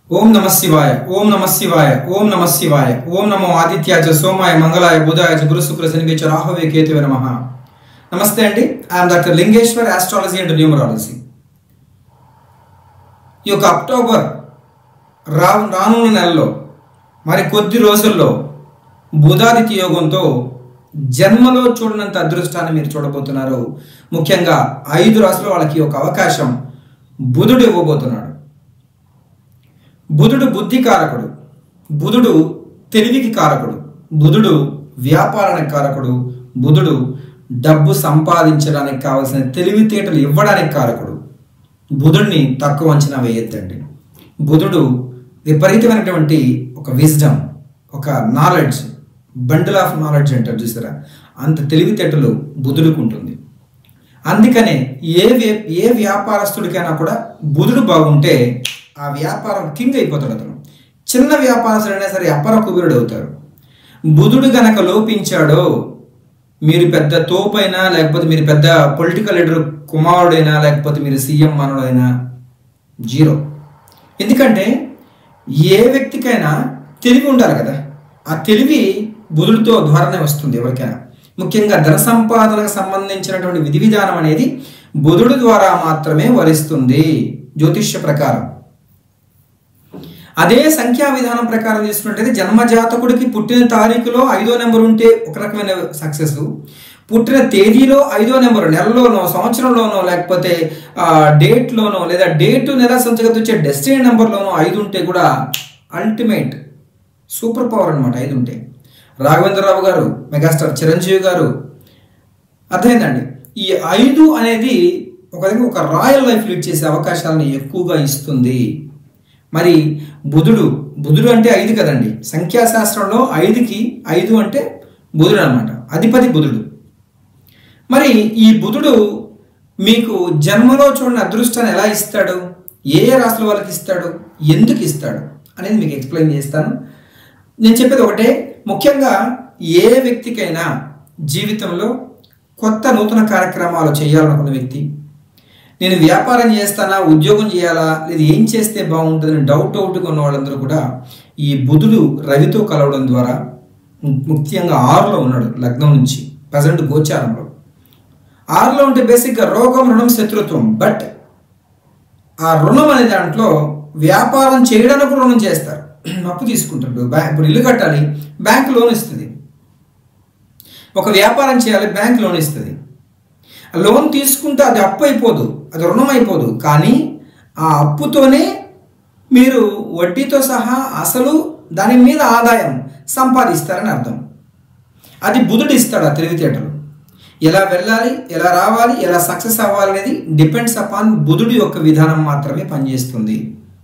ఓం నమ శివాయ ఓం నమ శివాయ ఓం నమ శివాయ ఓం నమో ఆదిత్యాచ సోమాయ మంగళాయ బుధాయ చ గురు శుక్ర శనివేచ రాహవే కేతువే నమ నమస్తే అండి I'm doctor Lingeshwar astrology and numerology ఈ యొక్క అక్టోబర్ రా రానున్న నెలలో మరి కొద్ది రోజుల్లో బుధాదిత్య యోగంతో జన్మలో చూడనంత అదృష్టాన్ని మీరు చూడబోతున్నారు ముఖ్యంగా ఐదు రాసుల వాళ్ళకి ఒక అవకాశం బుధుడు ఇవ్వబోతున్నాడు బుధుడు బుద్ధి కారకుడు బుధుడు తెలివికి కారకుడు బుధుడు వ్యాపారానికి కారకుడు బుధుడు డబ్బు సంపాదించడానికి కావలసిన తెలివితేటలు ఇవ్వడానికి కారకుడు బుధుడిని తక్కువ అంచనా వేయొద్దండి బుధుడు విపరీతమైనటువంటి ఒక విజ్డమ్ ఒక నాలెడ్జ్ బండిల్ ఆఫ్ నాలెడ్జ్ అంటారు చూసారా అంత తెలివితేటలు బుధుడికి ఉంటుంది అందుకనే ఏ వ్య- ఏ వ్యాపారస్తుడికైనా కూడా బుధుడు బాగుంటే ఆ వ్యాపారం కింగ్ అయిపోతాడు అతను చిన్న వ్యాపారస్తుడైనా సరే అపర కుబేరుడు అవుతారు బుధుడు గనక లోపించాడో మీరు పెద్ద తోపైనా లేకపోతే మీరు పెద్ద పొలిటికల్ లీడర్ కుమారుడైనా లేకపోతే మీరు సీఎం మనోడైనా జీరో ఎందుకంటే ఏ వ్యక్తికైనా తెలివి ఉండాలి కదా ఆ తెలివి బుధుడితో ద్వారానే వస్తుంది ఎవరికైనా ముఖ్యంగా ధన సంపాదనకు సంబంధించినటువంటి విధి విధానం అనేది బుధుడు ద్వారా మాత్రమే వరిస్తుంది జ్యోతిష్య ప్రకారం అదే సంఖ్యా విధానం ప్రకారం తీసుకున్నట్టయితే జన్మజాతకుడికి పుట్టిన తారీఖులో ఐదో నెంబర్ ఉంటే ఒక రకమైన సక్సెస్ పుట్టిన తేదీలో ఐదో నెంబర్ నెలలోనో సంవత్సరంలోనో లేకపోతే ఆ, డేట్లోనో లేదా డేటు నెల సంచగతి వచ్చే డెస్టినీ నెంబర్లోనో ఐదు ఉంటే కూడా అల్టిమేట్ సూపర్ పవర్ అనమాట ఐదు ఉంటే రాఘవేంద్రరావు గారు మెగాస్టార్ చిరంజీవి గారు అర్థమైందండి ఈ ఐదు అనేది ఒక విధంగా ఒక రాయల్ లైఫ్ లీడ్ చేసే అవకాశాలను ఎక్కువగా ఇస్తుంది మరి బుధుడు బుధుడు అంటే ఐదు కదండి సంఖ్యాశాస్త్రంలో ఐదుకి ఐదు అంటే బుధుడు అనమాట అధిపతి బుధుడు మరి ఈ బుధుడు మీకు జన్మలో చూడని అదృష్టాన్ని ఎలా ఇస్తాడు ఏ ఏ రాశుల వాళ్ళకి ఇస్తాడు ఎందుకు ఇస్తాడు అనేది మీకు ఎక్స్ప్లెయిన్ చేస్తాను నేను చెప్పేది ఒకటే ముఖ్యంగా ఏ వ్యక్తికైనా జీవితంలో కొత్త నూతన కార్యక్రమాలు చేయాలనుకున్న వ్యక్తి నేను వ్యాపారం చేస్తానా ఉద్యోగం చేయాలా లేదా ఏం చేస్తే బాగుంటుందని డౌట్ డౌట్గా ఉన్న వాళ్ళందరూ కూడా ఈ బుధుడు రవితో కలవడం ద్వారా ము- ముఖ్యంగా ఆరులో ఉన్నాడు లగ్నం నుంచి ప్రజెంట్ గోచారంలో ఆరులో ఉంటే బేసిక్గా రోగం రుణం శత్రుత్వం బట్ ఆ రుణం అనే దాంట్లో వ్యాపారం చేయడానికి కూడా రుణం చేస్తారు అప్పు తీసుకుంటాడు బ్యాంక్ ఇప్పుడు ఇల్లు కట్టాలి బ్యాంక్ లోన్ ఇస్తుంది ఒక వ్యాపారం చేయాలి బ్యాంక్ లోన్ ఇస్తుంది ఆ లోన్ తీసుకుంటే అది అప్పు అయిపోదు అది రుణం అయిపోదు కానీ ఆ అప్పుతోనే మీరు వడ్డీతో సహా అసలు దాని మీద ఆదాయం సంపాదిస్తారని అర్థం అది బుధుడు ఇస్తాడు ఆ తెలివితేటలు ఎలా వెళ్ళాలి ఎలా రావాలి ఎలా సక్సెస్ అవ్వాలి అనేది డిపెండ్స్ అపాన్ బుధుడి యొక్క విధానం మాత్రమే పనిచేస్తుంది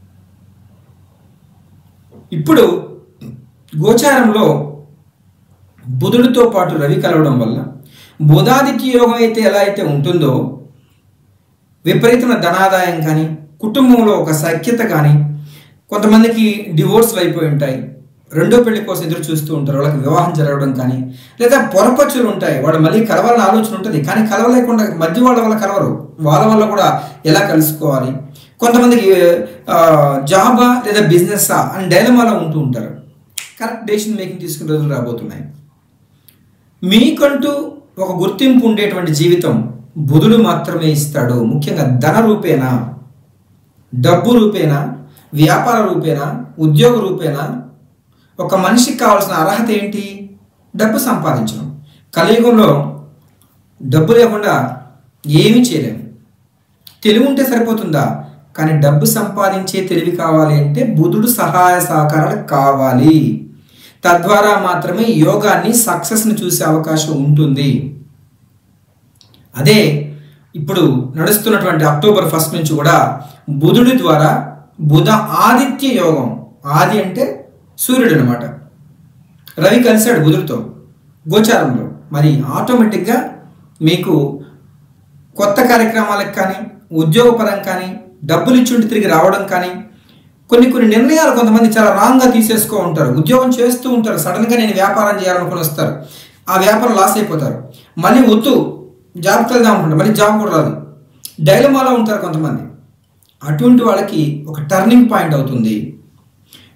ఇప్పుడు గోచారంలో బుధుడితో పాటు రవి కలవడం వల్ల బుధాదిత్య యోగం అయితే ఎలా అయితే ఉంటుందో విపరీతమైన ధనాదాయం కానీ కుటుంబంలో ఒక సఖ్యత కానీ కొంతమందికి డివోర్స్లు అయిపోయి ఉంటాయి రెండో పెళ్లి కోసం ఎదురు చూస్తూ ఉంటారు వాళ్ళకి వివాహం జరగడం కానీ లేదా పొరపచ్చులు ఉంటాయి వాడు మళ్ళీ కలవాలని ఆలోచన ఉంటుంది కానీ కలవలేకుండా మధ్య వాళ్ళ వల్ల కలవరు వాళ్ళ వల్ల కూడా ఎలా కలుసుకోవాలి కొంతమందికి ఆ, జాబా లేదా బిజినెస్సా అని డైలమాలో ఉంటూ ఉంటారు కరెక్ట్ డెసిషన్ మేకింగ్ తీసుకునే రోజులు రాబోతున్నాయి మీకంటూ ఒక గుర్తింపు ఉండేటువంటి జీవితం బుధుడు మాత్రమే ఇస్తాడు ముఖ్యంగా ధన రూపేణ డబ్బు రూపేణ వ్యాపార రూపేణ ఉద్యోగ రూపేణ ఒక మనిషికి కావాల్సిన అర్హత ఏంటి డబ్బు సంపాదించడం కలియుగంలో డబ్బు లేకుండా ఏమీ చేయలేము తెలివి ఉంటే సరిపోతుందా కానీ డబ్బు సంపాదించే తెలివి కావాలి అంటే బుధుడు సహాయ సహకారాలు కావాలి తద్వారా మాత్రమే యోగాన్ని సక్సెస్ని చూసే అవకాశం ఉంటుంది అదే ఇప్పుడు నడుస్తున్నటువంటి అక్టోబర్ ఫస్ట్ నుంచి కూడా బుధుడి ద్వారా బుధ ఆదిత్య యోగం ఆది అంటే సూర్యుడు అనమాట రవి కలిశాడు బుధుడితో గోచారంలో మరి ఆటోమేటిక్గా మీకు కొత్త కార్యక్రమాలకు కానీ ఉద్యోగపరం కానీ డబ్బులు ఇచ్చుండి తిరిగి రావడం కానీ కొన్ని కొన్ని నిర్ణయాలు కొంతమంది చాలా రాంగ్గా తీసేసుకో ఉంటారు ఉద్యోగం చేస్తూ ఉంటారు సడన్గా నేను వ్యాపారం చేయాలనుకుని వస్తారు ఆ వ్యాపారం లాస్ అయిపోతారు మళ్ళీ వద్దు జాబ్ వెళ్దాం అనుకుంటారు మళ్ళీ జాబ్ కూడా రాదు డైలమాలో ఉంటారు కొంతమంది అటువంటి వాళ్ళకి ఒక టర్నింగ్ పాయింట్ అవుతుంది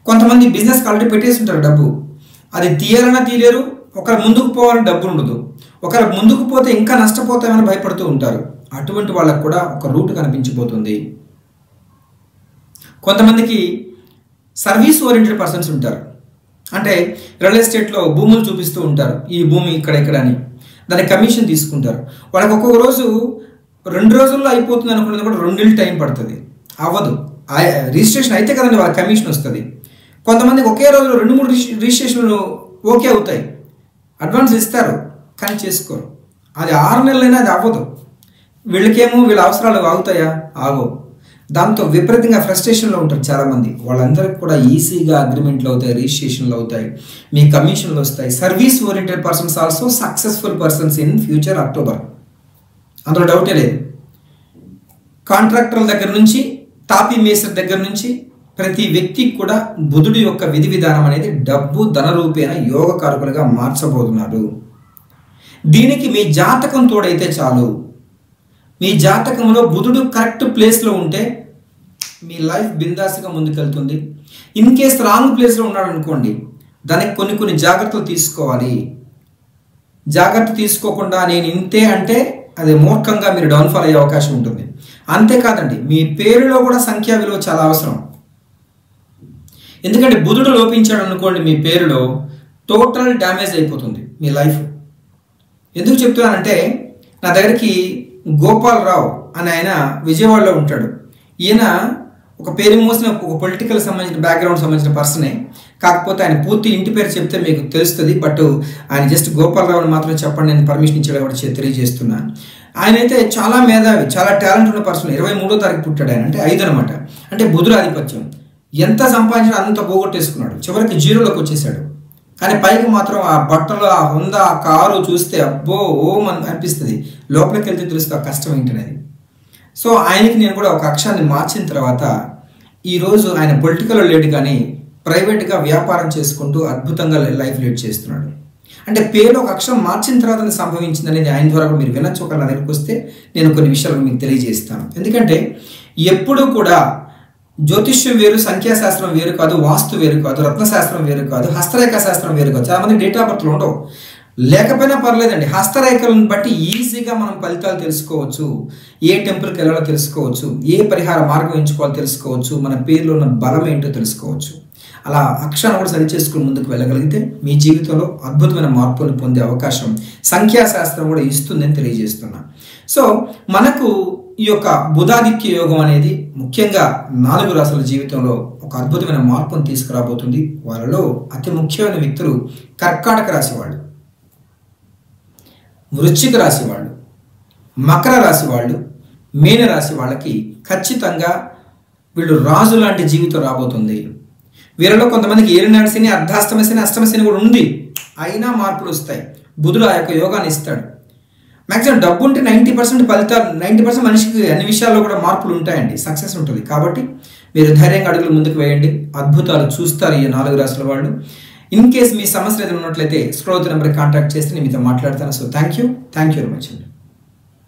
కొంతమంది బిజినెస్ ఆల్రెడీ పెట్టేసి ఉంటారు డబ్బు అది తీయాలన్నా తీయలేరు ఒకరు ముందుకు పోవాలని డబ్బు ఉండదు ఒకరు ముందుకు పోతే ఇంకా నష్టపోతామని భయపడుతూ ఉంటారు అటువంటి వాళ్ళకు కూడా ఒక రూట్ కనిపించబోతుంది కొంతమందికి సర్వీస్ ఓరియంటెడ్ పర్సన్స్ ఉంటారు అంటే రియల్ ఎస్టేట్లో భూములు చూపిస్తూ ఉంటారు ఈ భూమి ఇక్కడ ఇక్కడ అని దానికి కమిషన్ తీసుకుంటారు వాళ్ళకి ఒక్కొక్క రోజు రెండు రోజుల్లో అయిపోతుంది అనుకున్నది కూడా రెండు నెలలు టైం పడుతుంది అవ్వదు ఆ- రిజిస్ట్రేషన్ అయితే కదండి వాళ్ళకి కమిషన్ వస్తుంది కొంతమందికి ఒకే రోజులో రెండు మూడు రిజి- రిజిస్ట్రేషన్లు ఓకే అవుతాయి అడ్వాన్స్ ఇస్తారు కానీ చేసుకోరు అది ఆరు నెలలైనా అది అవ్వదు వీళ్ళకేమో వీళ్ళ అవసరాలు ఆగుతాయా ఆగవు దాంతో విపరీతంగా ఫ్రస్ట్రేషన్లో ఉంటారు చాలామంది వాళ్ళందరికీ కూడా ఈజీగా అగ్రిమెంట్లు అవుతాయి రిజిస్ట్రేషన్లు అవుతాయి మీ కమిషన్లు వస్తాయి service oriented persons also successful persons in future October అందులో డౌటే లేదు కాంట్రాక్టర్ల దగ్గర నుంచి తాపీ మేసర్ దగ్గర నుంచి ప్రతి వ్యక్తికి కూడా బుధుడి యొక్క విధి విధానం అనేది డబ్బు ధన రూపేణ యోగకారకులుగా మార్చబోతున్నారు దీనికి మీ జాతకం తోడైతే చాలు మీ జాతకంలో బుధుడు కరెక్ట్ ప్లేస్లో ఉంటే మీ లైఫ్ బిందాస్గా ముందుకెళ్తుంది ఇన్ కేస్ రాంగ్ ప్లేస్లో ఉన్నాడు అనుకోండి దానికి కొన్ని కొన్ని జాగ్రత్తలు తీసుకోవాలి జాగ్రత్త తీసుకోకుండా నేను ఇంతే అంటే అది మూర్ఖంగా మీరు డౌన్ఫాల్ అయ్యే అవకాశం ఉంటుంది అంతేకాదండి మీ పేరులో కూడా సంఖ్యా విలువ చాలా అవసరం ఎందుకంటే బుధుడు లోపించాడు అనుకోండి మీ పేరులో టోటల్ డ్యామేజ్ అయిపోతుంది మీ లైఫ్ ఎందుకు చెప్తున్నానంటే నా దగ్గరికి గోపాలరావు అని ఆయన విజయవాడలో ఉంటాడు ఈయన ఒక పేరు మోసిన ఒక పొలిటికల్ సంబంధించిన బ్యాక్గ్రౌండ్ సంబంధించిన పర్సనే కాకపోతే ఆయన పూర్తి ఇంటి పేరు చెప్తే మీకు తెలుస్తుంది బట్ ఆయన జస్ట్ గోపాలరావు అని మాత్రం చెప్పండి నేను పర్మిషన్ ఇచ్చాడు కాబట్టి చె- తెలియజేస్తున్నా ఆయన అయితే చాలా మేధావి చాలా టాలెంట్ ఉన్న పర్సన్ ఇరవై మూడో తారీఖు పుట్టాడు ఆయన అంటే ఐదు అనమాట అంటే బుధుడు ఆధిపత్యం ఎంత సంపాదించినా అంత పోగొట్టేసుకున్నాడు చివరికి జీరోలోకి వచ్చేసాడు కానీ పైకి మాత్రం ఆ బట్టలు ఆ హుందా ఆ కారు చూస్తే అబ్బో ఓం అని అనిపిస్తుంది లోపలికి వెళ్తే తెలుస్తుంది ఆ కష్టం ఏంటనేది సో ఆయనకి నేను కూడా ఒక అక్షరాన్ని మార్చిన తర్వాత ఈరోజు ఆయన పొలిటికల్ లేడు కానీ ప్రైవేట్గా వ్యాపారం చేసుకుంటూ అద్భుతంగా లైఫ్ లీడ్ చేస్తున్నాడు అంటే పేరు ఒక అక్షరం మార్చిన తర్వాత సంభవించింది అనేది ఆయన ద్వారా కూడా మీరు వినొచ్చు ఒక నా దగ్గరికి వస్తే నేను కొన్ని విషయాలు మీకు తెలియజేస్తాను ఎందుకంటే ఎప్పుడూ కూడా జ్యోతిష్యం వేరు సంఖ్యాశాస్త్రం వేరు కాదు వాస్తు వేరు కాదు రత్నశాస్త్రం వేరు కాదు హస్తరేఖ శాస్త్రం వేరు కాదు చాలా మంది డేట్ ఆఫ్ బర్త్లు ఉండవు లేకపోయినా పర్లేదండి హస్తరేఖలను బట్టి ఈజీగా మనం ఫలితాలు తెలుసుకోవచ్చు ఏ టెంపుల్కి వెళ్ళాలో తెలుసుకోవచ్చు ఏ పరిహార మార్గం ఎంచుకోవాలో తెలుసుకోవచ్చు మన పేరులో ఉన్న బలం ఏంటో తెలుసుకోవచ్చు అలా అక్షరాన్ని కూడా సరి చేసుకుని ముందుకు వెళ్ళగలిగితే మీ జీవితంలో అద్భుతమైన మార్పులను పొందే అవకాశం సంఖ్యాశాస్త్రం కూడా ఇస్తుందని తెలియజేస్తున్నా సో మనకు ఈ యొక్క బుధాదిత్య యోగం అనేది ముఖ్యంగా నాలుగు రాసుల జీవితంలో ఒక అద్భుతమైన మార్పును తీసుకురాబోతుంది వాళ్ళలో అతి ముఖ్యమైన వ్యక్తులు కర్కాటక రాశి వాళ్ళు వృశ్చిక రాశి వాళ్ళు మకర రాశి వాళ్ళు మీన రాశి వాళ్ళకి ఖచ్చితంగా వీళ్ళు రాజు లాంటి జీవితం రాబోతుంది వీరిలో కొంతమందికి ఏలినాడు శని అర్ధాష్టమ శని అష్టమ శని కూడా ఉంది అయినా మార్పులు వస్తాయి బుధుడు ఆ యొక్క యోగాన్ని ఇస్తాడు మ్యాక్సిమం డబ్బు ఉంటే నైంటీ పర్సెంట్ ఫలితాలు నైంటీ పర్సెంట్ మనిషికి అన్ని విషయాల్లో కూడా మార్పులు ఉంటాయండి సక్సెస్ ఉంటుంది కాబట్టి మీరు ధైర్యంగా అడుగులు ముందుకు వేయండి అద్భుతాలు చూస్తారు ఈ నాలుగు రాసుల వాళ్ళు ఇన్ కేస్ మీ సమస్యలు ఏదైనా ఉన్నట్లయితే స్క్రోల్ నెంబర్కి కాంటాక్ట్ చేస్తే నేను మీతో మాట్లాడతాను so thank you thank you very much అండి